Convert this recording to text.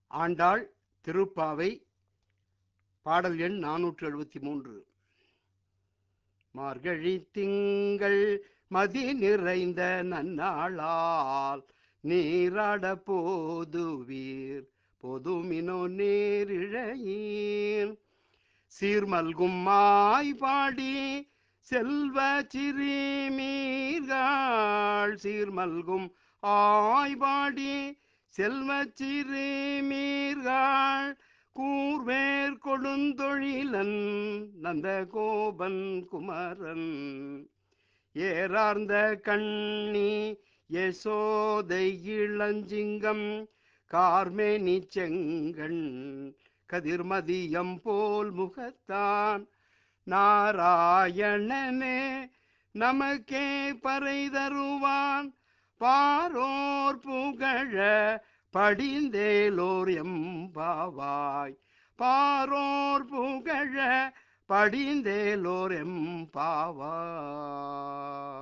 ஆண்டாள் திருப்பாவை பாடல் எண் நானூற்று எழுபத்தி மூன்று மார்கழி திங்கள் மதி நிறைந்த நன்னாளால் நீராட போதுவீர் பொதுமினோ நேரிழையீர் சீர்மல்கும் மாய்பாடி செல்வ சிறுமீர்கள் சீர்மல்கும் ஆய்பாடி செல்வ சிறுமீர்கள் கூர்வேர் கொடுந்தொழிலன் நந்த கோபன் குமரன் ஏறார்ந்த கண்ணி யசோதை இளஞ்சிங்கம் கார்மேனி செங்கண் கதிர்மதியம் போல் முகத்தான் நாராயணனே நமக்கே பறை தருவான் பாரோர் புகழ படிந்தேலோர் எம்பாவாய் பாரோர் புகழ படிந்தேலோர் எம்பாவாய்